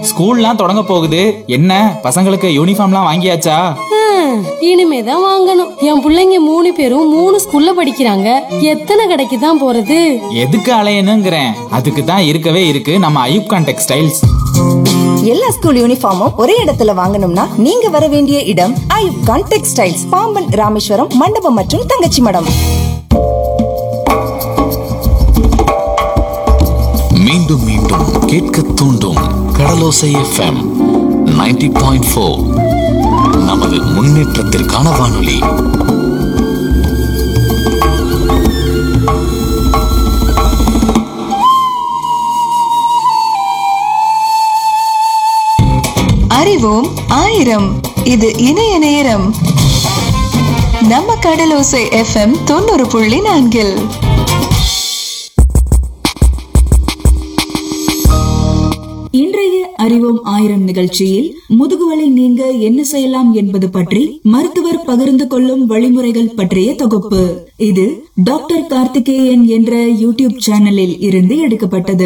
ஸ்கூல்லாம் தொடங்க போகுது என்ன பசங்களுக்கு யூனிஃபார்ம்லாம் வாங்கியாச்சா ஹம், இனிமேதான் வாங்கணும் என் புள்ளைங்க மூணு பேரும் மூணு ஸ்கூல்ல படிக்கிறாங்க எத்தனை கடைக்கு தான் போறது எதுக்கு அலையணுங்கிறேன் அதுக்கு தான் இருக்கவே இருக்கு நம்ம ஐயூப்கான் டெக்ஸ்டைல்ஸ் எல்லா ஸ்கூல் யூனிஃபார்மும் ஒரே இடத்துல வாங்கணும்னா நீங்க வர வேண்டிய இடம் ஐயுப்கான் டெக்ஸ்டைல்ஸ் பாம்பன் ராமேஸ்வரம் மண்டபம் மற்றும் தங்கச்சி மடம் மீண்டும் மீண்டும் கேட்க தூண்டும் கடலோசை எஃப்எம் 90.4 பாயிண்ட் ஃபோர் நமது முன்னேற்றத்திற்கான வானொலி அறிவோம் ஆயிரம் இது இணைய நேரம் நம்ம கடலோசை எஃப்எம் தொண்ணூறு புள்ளி நான்கில் இன்றைய அறிவோம் ஆயிரம் நிகழ்ச்சியில் முதுகுவலி நீங்க என்ன செய்யலாம் என்பது பற்றி மருத்துவர் பகிர்ந்து கொள்ளும் வழிமுறைகள் பற்றிய தொகுப்பு இது டாக்டர் கார்த்திகேயன் என்ற யூடியூப் சேனலில் இருந்து எடுக்கப்பட்டது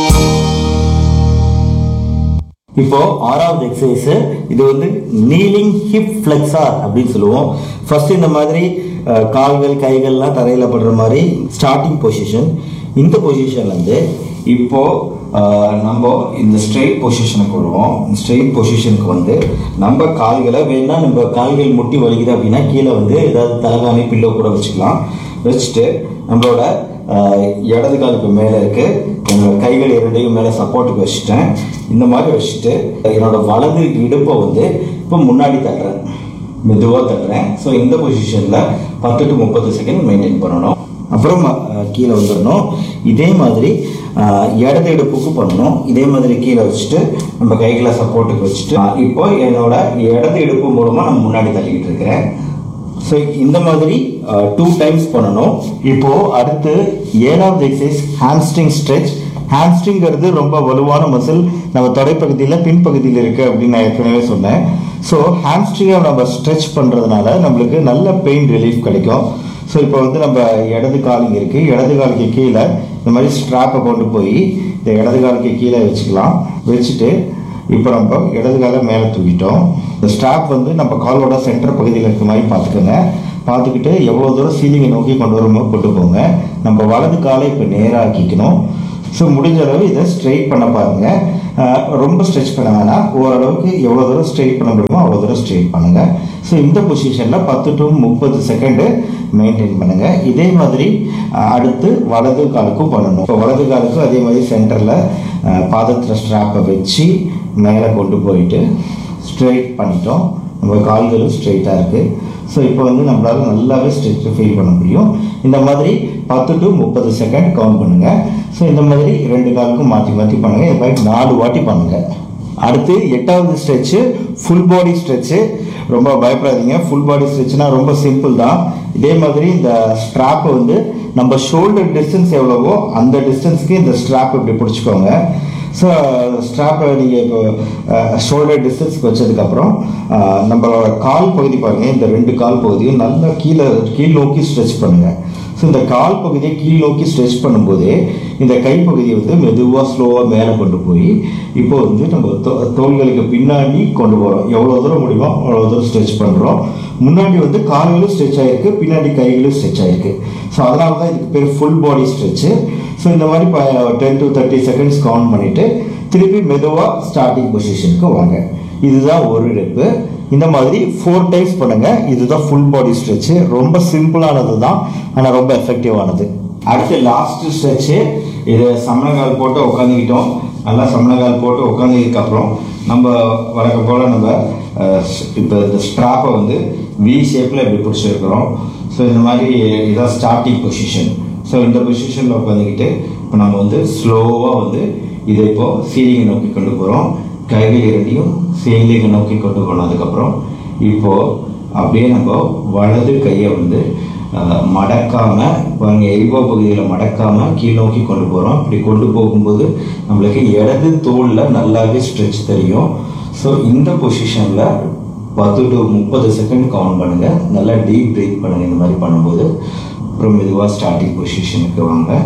இப்போ ஆறாவது எக்ஸசைஸ் இது வந்து நீலிங் ஹிப் ஃபிளெக்ஸார் அப்படின்னு சொல்லுவோம் ஃபர்ஸ்ட் இந்த மாதிரி அஹ், கால்கள் கைகள்லாம் தரையில படுற மாதிரி ஸ்டார்டிங் பொசிஷன் இந்த பொசிஷன்ல இருந்து இப்போ அஹ், நம்ம இந்த ஸ்ட்ரெயிட் பொசிஷனுக்கு வருவோம் ஸ்ட்ரெயிட் பொசிஷனுக்கு வந்து நம்ம கால்களை வேணா நம்ம கால்கள் முட்டி வலிக்குது அப்படின்னா கீழே வந்து ஏதாவது தலகாணி பில்லோ கூட வச்சுக்கலாம் வச்சுட்டு நம்மளோட ஆஹ் இடது கால் இப்போ மேலே இருக்கு என்னோட கைகள் இரண்டையும் மேலே சப்போர்ட்டுக்கு வச்சுட்டேன் இந்த மாதிரி வச்சுட்டு என்னோட வலது இடுப்பை வந்து இப்போ முன்னாடி தட்டுறேன் மெதுவாக தட்டுறேன் ஸோ இந்த பொசிஷனில் பத்து டு முப்பது செகண்ட் மெயின்டைன் பண்ணணும் அப்புறம் ஆஹ், கீழே வந்துடணும் இதே மாதிரி ஆஹ், இடது இடுப்புக்கு பண்ணணும் இதே மாதிரி கீழே வச்சுட்டு நம்ம கைகளை சப்போர்ட்டுக்கு வச்சுட்டு ஆஹ், இப்போ என்னோட இடது இடுப்பு மூலமாக நான் முன்னாடி தள்ளிக்கிட்டு இருக்கிறேன் ஸோ இந்த மாதிரி டூ டைம்ஸ் பண்ணணும் இப்போ அடுத்து ஏழாவது எக்ஸசைஸ் ஹாம்ஸ்ட்ரிங் ஸ்ட்ரெச் ஹாம்ஸ்ட்ரிங்கிறது ரொம்ப வலுவான மசில் நம்ம தொடைப்பகுதியில் பின்பகுதியில் இருக்கு அப்படின்னு நான் ஏற்கனவே சொன்னேன் ஸோ ஹாம்ஸ்ட்ரிங்கை நம்ம ஸ்ட்ரெச் பண்ணுறதுனால நம்மளுக்கு நல்ல பெயின் ரிலீஃப் கிடைக்கும் ஸோ இப்போ வந்து நம்ம இடது காலுங்க இருக்கு இடது காலுக்கு கீழே இந்த மாதிரி ஸ்ட்ராப்பை கொண்டு போய் இந்த இடது காலுக்கு கீழே வச்சுக்கலாம் வச்சுட்டு இப்போ நம்ம இடது காலை மேலே தூக்கிட்டோம் இந்த ஸ்ட்ராப் வந்து நம்ம காலோட சென்டர் பகுதியில் இருக்க மாதிரி பார்த்துக்கோங்க பார்த்துக்கிட்டு எவ்வளோ தூரம் சீலிங்கை நோக்கி கொண்டு வருமோ கொண்டு போங்க நம்ம வலது காலை இப்போ நேராக ஆக்கிக்கணும் ஸோ முடிஞ்ச அளவு இதை ஸ்ட்ரெயிட் பண்ண பாருங்க அஹ் ரொம்ப ஸ்ட்ரெச் பண்ண வேணாம் ஓரளவுக்கு எவ்வளோ தூரம் ஸ்ட்ரெயிட் பண்ண முடியுமோ அவ்வளோ தூரம் ஸ்ட்ரெயிட் பண்ணுங்க ஸோ இந்த பொசிஷனில் பத்து டு முப்பது செகண்டு மெயின்டைன் பண்ணுங்க இதே மாதிரி அஹ், அடுத்து வலது காலுக்கும் பண்ணணும் இப்போ வலது காலுக்கும் அதே மாதிரி சென்டரில் பாதத்தில் ஸ்ட்ராப்பை வச்சு மேலே கொண்டு போயிட்டு ஸ்ட்ரெயிட் பண்ணிட்டோம் நம்ம கால்களும் ஸ்ட்ரெயிட்டாக இருக்குது ஸோ இப்போ வந்து நம்மளால நல்லாவே ஸ்ட்ரெச் ஃபீல் பண்ண முடியும் இந்த மாதிரி பத்து டு முப்பது செகண்ட் கவுண்ட் பண்ணுங்க ஸோ இந்த மாதிரி ரெண்டு காலுக்கும் மாற்றி மாற்றி பண்ணுங்க இந்த மாதிரி நாலு வாட்டி பண்ணுங்க அடுத்து எட்டாவது ஸ்ட்ரெச்சு ஃபுல் பாடி ஸ்ட்ரெச்சு ரொம்ப பயப்படாதீங்க ஃபுல் பாடி ஸ்ட்ரெச்னா ரொம்ப சிம்பிள் தான் இதே மாதிரி இந்த ஸ்ட்ராப்பை வந்து நம்ம ஷோல்டர் டிஸ்டன்ஸ் எவ்வளவோ அந்த டிஸ்டன்ஸ்க்கு இந்த ஸ்ட்ராப் இப்படி பிடிச்சிக்கோங்க ஸோ ஸ்ட்ராப்பை நீங்கள் இப்போ ஷோல்டர் டிஸ்டன்ஸ்க்கு வச்சதுக்கப்புறம் அஹ், நம்மளோட கால் பகுதி பாருங்கள் இந்த ரெண்டு கால் பகுதியும் நல்லா கீழே கீழ் நோக்கி ஸ்ட்ரெச் பண்ணுங்கள் ஸோ இந்த கால் பகுதியை கீழ் நோக்கி ஸ்ட்ரெச் பண்ணும்போதே இந்த கைப்பகுதியை வந்து மெதுவாக ஸ்லோவாக மேலே கொண்டு போய் இப்போ வந்து நம்ம தோ- தோள்களுக்கு பின்னாடி கொண்டு போகிறோம் எவ்வளோ தூரம் முடியுமோ அவ்வளோ தூரம் ஸ்ட்ரெச் பண்ணுறோம் முன்னாடி வந்து கால்களும் ஸ்ட்ரெச் ஆகிருக்கு பின்னாடி கைகளும் ஸ்ட்ரெச் ஆகிருக்கு ஸோ அதனால தான் இதுக்கு பேர் ஃபுல் பாடி ஸ்ட்ரெச்சு ஸோ இந்த மாதிரி ten to thirty seconds count பண்ணிவிட்டு திருப்பி மெதுவாக ஸ்டார்டிங் பொசிஷனுக்கு வாங்க இதுதான் ஒரு ரெப்பு இந்த மாதிரி ஃபோர் டைம்ஸ் பண்ணுங்க இதுதான் ஃபுல் பாடி ஸ்ட்ரெச் ரொம்ப சிம்பிளானது தான் ஆனால் ரொம்ப எஃபெக்டிவானது அடுத்து லாஸ்ட் ஸ்ட்ரெச்சு இது சமணங்கால் போட்டு உட்காந்துக்கிட்டோம் நல்லா சமணங்கால் போட்டு உட்காந்ததுக்கு அப்புறம் நம்ம வழக்கம் போல் நம்ம இப்போ இந்த ஸ்ட்ராப்பை வந்து வி ஷேப்பில் இப்படி பிடிச்சிருக்கிறோம் ஸோ இந்த மாதிரி இதான் ஸ்டார்டிங் பொசிஷன் ஸோ இந்த பொசிஷனில் உட்காந்துக்கிட்டு இப்போ நம்ம வந்து ஸ்லோவாக வந்து இதை இப்போ சீலிங்கை நோக்கி கொண்டு போகிறோம் கைகள் இரண்டையும் சீலிங்கை நோக்கி கொண்டு போனதுக்கப்புறம் இப்போ அப்படியே நம்ம வலது கையை வந்து அஹ், மடக்காம பாருங்க எல்போ பகுதியில் மடக்காம கீழ் நோக்கி கொண்டு போகிறோம் இப்படி கொண்டு போகும்போது நம்மளுக்கு இடது தோலில் நல்லாவே ஸ்ட்ரெச் தெரியும் ஸோ இந்த பொசிஷனில் பத்து டு முப்பது செகண்ட் கவுண்ட் பண்ணுங்க நல்லா டீப் பிரீத் பண்ணுங்க இந்த மாதிரி பண்ணும்போது அப்புறம் மெதுவாக ஸ்டார்டிங் பொசிஷனுக்கு வாங்க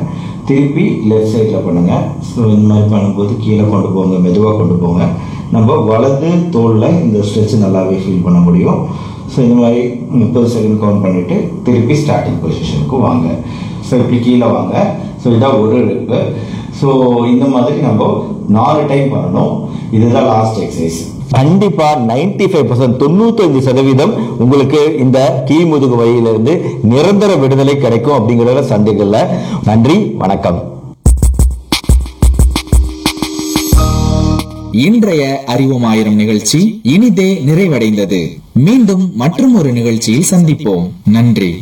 திருப்பி லெஃப்ட் சைடில் பண்ணுங்க ஸோ இந்த மாதிரி பண்ணும்போது கீழே கொண்டு போங்க மெதுவாக கொண்டு போங்க நம்ம வலது தோளில் இந்த ஸ்ட்ரெச் நல்லாவே ஃபீல் பண்ண முடியும் ஸோ இந்த மாதிரி முப்பது செகண்ட் கவுண்ட் பண்ணிவிட்டு திருப்பி ஸ்டார்டிங் பொசிஷனுக்கு வாங்க ஸோ இப்படி கீழே வாங்க ஸோ இதான் ஒரு ரெப்பு ஸோ இந்த மாதிரி நம்ம நாலு டைம் பண்ணணும் இதுதான் லாஸ்ட் எக்ஸசைஸ் கண்டிப்பா 95% ஃபைவ் பர்சன்ட் தொண்ணூத்தஞ்சு சதவீதம் உங்களுக்கு இந்த கீழ்முதுகு வழியிலிருந்து நிரந்தர விடுதலை கிடைக்கும் அப்படிங்கறதுல சந்தேகம் இல்ல நன்றி வணக்கம் இன்றைய அறிவோம் ஆயிரம் நிகழ்ச்சி இனிதே நிறைவடைந்தது மீண்டும் மற்றும் ஒரு நிகழ்ச்சியில் சந்திப்போம் நன்றி